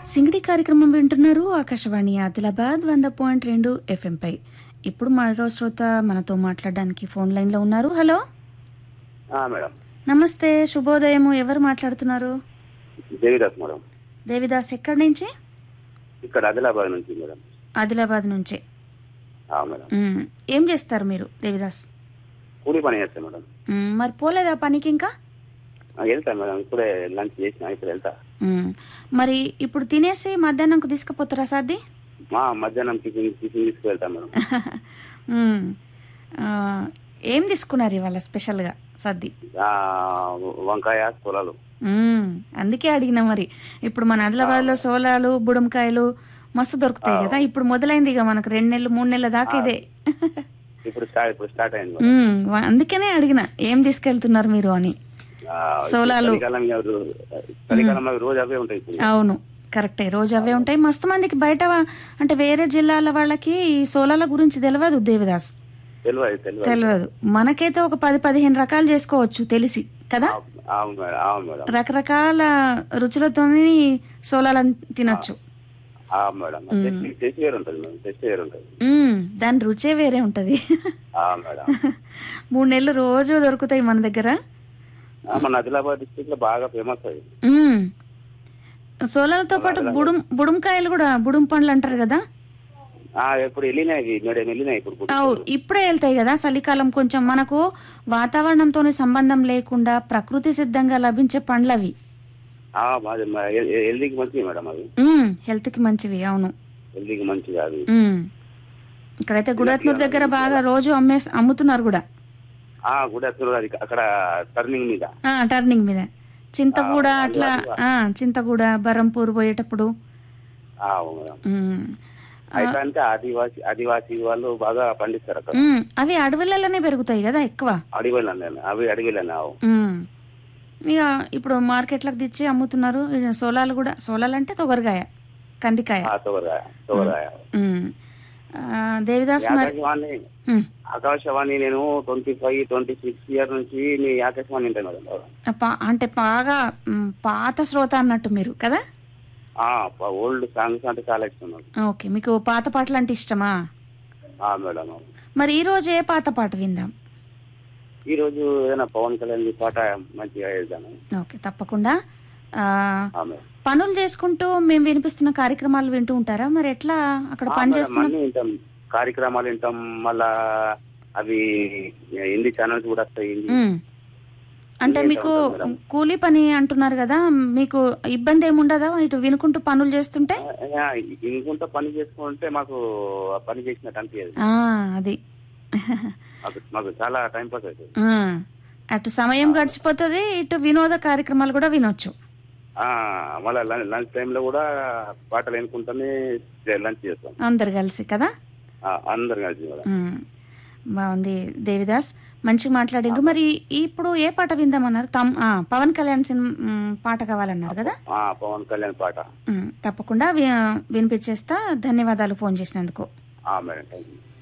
సింగిడి కార్యక్రమం వింటున్నారు ఆకాశవాణి ఆదిలాబాద్ వంద పాయింట్ రెండు ఎఫ్ఎం పై ఇప్పుడు మరో శ్రోత మనతో మాట్లాడడానికి ఫోన్ లైన్ లో ఉన్నారు హలో ఆ, మేడం నమస్తే శుభోదయము ఎవరు మాట్లాడుతున్నారు దేవిదాస్ మేడం దేవిదాస్ ఎక్కడి నుంచి ఇక్కడ ఆదిలాబాద్ నుంచి మేడం ఆదిలాబాద్ నుంచి ఆ, మేడం మ్మ్. ఏం చేస్తారు మీరు దేవిదాస్ కూలి పని చేస్తాను మేడం మ్మ్. మరి పోలేదా పనికి ఇంకా ఆ, వెళ్తా మేడం ఇప్పుడే లంచ్ చేసిన ఇప్పుడు వెళ్తా మ్మ్. మరి ఇప్పుడు తినేసి మధ్యాహ్నంకు తీసుకుపోతారా సాది మా మధ్యాహ్నం టిఫిన్ టిఫిన్ తీసుకువెళ్తా మేడం మ్మ్. ఆ, ఏం తీసుకున్నారు ఇవాళ స్పెషల్గా సద్ది ఆ, వంకాయ సోలాలు మ్మ్. అందుకే అడిగిన మరి ఇప్పుడు మన ఆదిలాబాద్ లో సోలాలు బుడంకాయలు మస్తు దొరుకుతాయి కదా ఇప్పుడు మొదలైంది ఇక మనకు రెండు నెలలు మూడు నెలల దాకా ఇదే ఇప్పుడు స్టార్ట్ ఇప్పుడు స్టార్ట్ అయింది మేడం. మ్మ్. వా- అందుకనే అడిగిన ఏం తీసుకెళ్తున్నారు మీరు అని ఆ, సోలాలు. చలికాలం ఇక రో- చలికాలం అవి రోజు అవే ఉంటాయి ఇప్పుడు. అవును కరెక్టే రోజు అవే ఉంటాయి మస్తు మందికి బయట వా- అంటే వేరే జిల్లాల వాళ్ళకి ఈ సోలాల గురించి తెలియదు దేవిదాస్ తెలియదు తెలియదు తెలియదు మనకైతే ఒక పది పదిహేను రకాలు చేసుకోవచ్చు తెలిసి కదా అవును మేడం అవును మేడం రకరకాల రుచులతోని సోలాలను తినొచ్చు ఆ, మేడం టెస్ట్ టెస్ట్ వేరు ఉంటుంది మేడం టెస్ట్ వేరు ఉంటుంది మ్మ్. దాని రుచే వేరే ఉంటది ఆ, మేడం మూడు నెలలు రోజు దొరుకుతాయి మన దగ్గర ఆ, మన ఆదిలాబాద్ డిస్ట్రిక్ట్ లో బాగా ఫేమస్ అది మ్మ్. సోలాలతో పాటు బుడుం బుడుంకాయలు కూడా బుడుం పండ్లు అంటారు కదా ఆ, ఇప్పుడు వెళ్ళినాయి ఇవి, మేడం వెళ్ళినాయి ఇప్పుడు అవు ఇప్పుడే వెళ్తాయి కదా చలికాలం కొంచెం మనకు వాతావరణంతో సంబంధం లేకుండా ప్రకృతి సిద్ధంగా లభించే పండ్లు అవి ఆ, మాది మా- హె- హె- హెల్దీకి మంచిది మేడం అవి మ్మ్. హెల్త్ కి మంచివి అవును హెల్దీకి మంచిది అది మ్మ్. ఇక్కడైతే గుడత్నూర్ దగ్గర బాగా రోజు అమ్మే అమ్ముతున్నారు కూడా ఆ గుడెత్తూరు అది అక్కడ టర్నింగ్ మీద ఆ, టర్నింగ్ మీద చింతగూడ అట్లా ఆ, చింతగూడ బరంపూర్ పోయేటప్పుడు ఆ, అవును మేడం మ్మ్. అయితే అంటే ఆదివాసి ఆదివాసి వాళ్ళు బాగా పండిస్తారు అక్కడ మ్మ్. అవి అడవులలోనే పెరుగుతాయి కదా ఎక్కువ అడవిలోనే అవి అడవిలోనే అవు మ్మ్. ఇక ఇప్పుడు మార్కెట్లకు తెచ్చి అమ్ముతున్నారు ఇక సోలాలు కూడా సోలాలు అంటే తొగరగాయ కందికాయ ఆ తోరగాయ తోరగాయ మ్మ్. ఆ, దేవిదాస్ మరి ఆకాశవాణి మ్మ్. ఆకాశవాణి నేను twenty five twenty six year నుంచి మీ ఆకాశవాణి ఉంటాను మేడం పా- అంటే బాగా మ్, పాత శ్రోత అన్నట్టు మీరు కదా ఓల్డ్ సాంగ్స్ అంటే చాలా ఇష్టం నాకు. ఓకే మీకు పాత పాటలు అంటే ఇష్టమా ఆ మేడం అవును. మరి ఈ రోజు ఏ పాత పాట విందాం ఈ రోజు ఏదైనా పవన్ కళ్యాణ్ పాట మంచిగా వేద్దాను ఓకే తప్పకుండా ఆ, ఆ మేడం పనులు చేసుకుంటూ మేము వినిపిస్తున్న కార్యక్రమాలు వింటూ ఉంటారా మరి ఎట్లా అక్కడ ఆ పని మేడం, చేస్తున్న అన్నీ వింటాం కార్యక్రమాలు వింటాం మళ్ళా అవి హిందీ ఛానల్స్ కూడా వస్తాయి హిందీ. మ్. అంటే అన్నీ మీకు ఉంటాం మేడం. కూలీ పని అంటున్నారు కదా మీకు ఇబ్బంది ఏముండదా ఇటు వినుకుంటూ పనులు చేస్తుంటే ఆ, ఇంకుంటా పని చేసుకుంటే మాకు ఆ పని చేసినట్టు అనిపించదు ఆ, అది మాకు మాకు చాలా టైం పాస్ అవుతుంది ఆ, అటు సమయం గడిచిపోతుంది ఇటు వినోద కార్యక్రమాలు కూడా వినొచ్చు ఆ, మళ్ళా లం- లంచ్ టైంలో కూడా పాటలు ఎన్నుకుంటానే లంచ్ చేస్తాం అందరు కలిసి కదా ఆ, అందరు కలిసి కూడా మ్. బాగుంది దేవిదాస్ మంచిగా మాట్లాడిండ్రు మరి ఇప్పుడు ఏ పాట విందామన్నారు తమ్ ఆ, పవన్ కళ్యాణ్ సినిమా మ్, పాట కావాలన్నారు కదా ఆ, పవన్ కళ్యాణ్ పాట మ్, తప్పకుండా వి- వినిపించేస్తా ధన్యవాదాలు ఫోన్ చేసినందుకు ఆ, మేడం థ్యాంక్ యూ